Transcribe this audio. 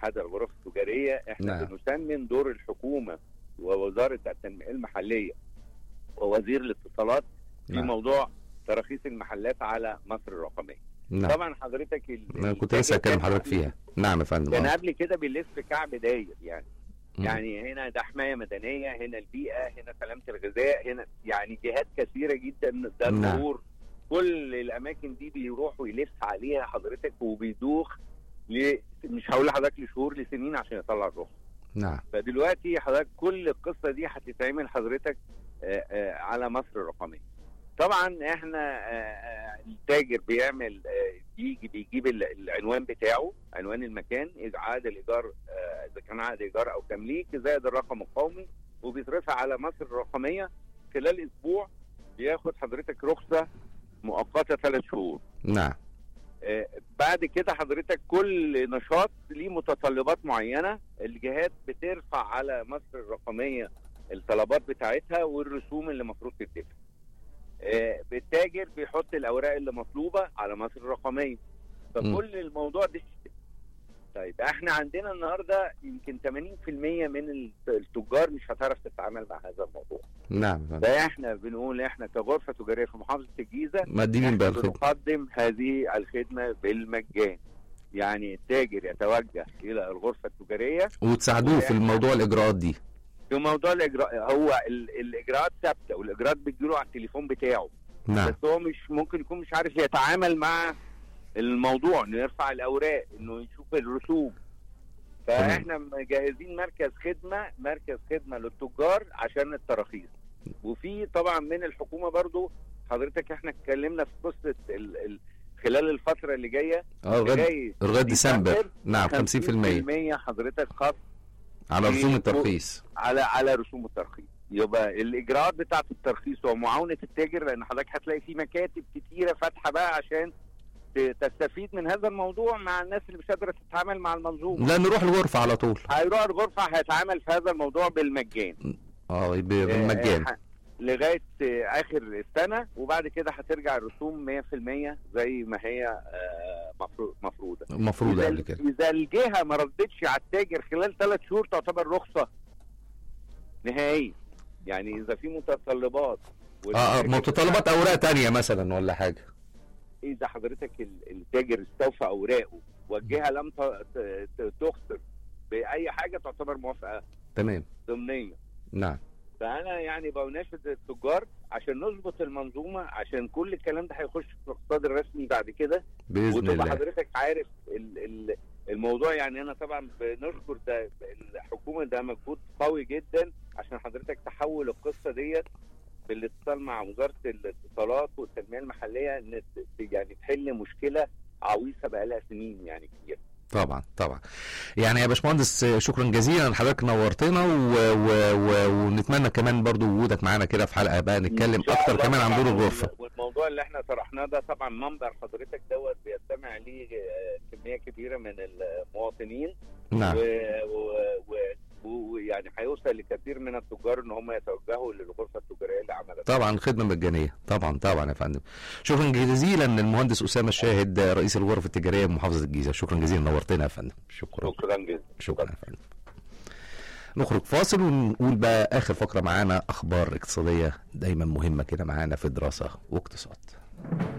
اتحاد الغرف التجاريه احنا نعم. بنسمن دور الحكومه ووزاره التنميه المحليه ووزير الاتصالات في نعم. موضوع تراخيص المحلات على مصر الرقميه نعم طبعا حضرتك ال- انا كنت لسه التاجر هتكلم كان حضرتك فيها نعم يا فندم كان آه. قبل كده بيلف كعب داير يعني مم. يعني هنا ده حمايه مدنيه هنا البيئه هنا سلامه الغذاء هنا يعني جهات كثيره جدا ده نعم. المرور كل الاماكن دي بيروح ويلف عليها حضرتك وبيدوخ ل... مش هقول لحضرتك لشهور لسنين عشان يطلع الرخصه نعم فدلوقتي حضرتك كل القصه دي هتتعمل حضرتك آه، آه، على مصر الرقميه طبعا احنا آه، آه، التاجر بيعمل آه، بيجي بيجيب ال- العنوان بتاعه عنوان المكان عقد الايجار آه، اذا كان عقد ايجار او تمليك زائد الرقم القومي وبيترفع على مصر الرقميه خلال اسبوع بياخد حضرتك رخصه مؤقته ثلاث شهور نعم آه، بعد كده حضرتك كل نشاط ليه متطلبات معينه الجهات بترفع على مصر الرقميه الطلبات بتاعتها والرسوم اللي المفروض تدفع آه، التاجر بيحط الاوراق اللي مطلوبه على مصر الرقميه فكل الموضوع ده طيب احنا عندنا النهارده يمكن 80% من الت- التجار مش هتعرف تتعامل مع هذا الموضوع نعم يا فندم. فاحنا بنقول احنا كغرفه تجاريه في محافظه الجيزه مقدمين بقى احنا الخدمه بنقدم هذه الخدمه بالمجان يعني التاجر يتوجه الى الغرفه التجاريه وتساعدوه في الموضوع الاجراءات دي في موضوع الاجراء هو ال- الاجراءات ثابته والاجراءات بتجيله على التليفون بتاعه نعم بس هو مش ممكن يكون مش عارف يتعامل مع الموضوع انه يرفع الاوراق انه يشوف الرسوم فاحنا مجهزين مركز خدمه مركز خدمه للتجار عشان التراخيص وفي طبعا من الحكومه برضو حضرتك احنا اتكلمنا في قصه ال ال خلال الفتره اللي جايه اه لغايه لغايه لغايه ديسمبر نعم 50% 50% حضرتك خاص على رسوم في- الترخيص على على رسوم الترخيص يبقى الاجراءات بتاعه الترخيص ومعاونه التاجر لان حضرتك هتلاقي في مكاتب كتيره فاتحه بقى عشان ت- تستفيد من هذا الموضوع مع الناس اللي مش قادره تتعامل مع المنظومه لا نروح الغرفه على طول هيروح الغرفه هيتعامل في هذا الموضوع بالمجان اه ب- بالمجان آه، لغايه آه، اخر السنه وبعد كده هترجع الرسوم 100% زي ما هي آه، مفرو- مفروضه المفروض إذا- قبل كده اذا الجهه ما ردتش على التاجر خلال ثلاث شهور تعتبر رخصه نهائيه يعني اذا في متطلبات اه اه متطلبات اوراق تانية مثلا ولا حاجه اذا حضرتك ال- التاجر استوفى اوراقه والجهه لم ت- ت- ت- تخسر باي حاجه تعتبر موافقه تمام ضمنيه نعم فانا يعني بناشد التجار عشان نظبط المنظومه عشان كل الكلام ده هيخش في الاقتصاد الرسمي بعد كده باذن وتبقى الله حضرتك عارف ال ال الموضوع يعني انا طبعا بنشكر ده الحكومه ده مجهود قوي جدا عشان حضرتك تحول القصه ديت بالاتصال مع وزاره الاتصالات والتنميه المحليه ان ت- يعني تحل مشكله عويصه بقى لها سنين يعني كتير طبعا طبعا يعني يا باشمهندس شكرا جزيلا حضرتك نورتنا و... و... و... ونتمنى كمان برضو وجودك معانا كده في حلقه بقى نتكلم إن شاء اكتر الله كمان عن دور طبعاً الغرفه والموضوع اللي احنا طرحناه ده طبعا منبر حضرتك دوت بيستمع ليه آه، كميه كبيره من المواطنين نعم ويعني و... و... و... يعني هيوصل لكثير من التجار ان هم يتوجهوا للغرفه التجاريه اللي عملت طبعا خدمه مجانيه طبعا طبعا يا فندم شكرا جزيلا للمهندس اسامه الشاهد رئيس الغرف التجاريه بمحافظه الجيزه شكرا جزيلا نورتنا يا فندم شكرا شكرا جدا شكرا يا فندم نخرج فاصل ونقول بقى اخر فقره معانا اخبار اقتصاديه دايما مهمه كده معانا في دراسه واقتصاد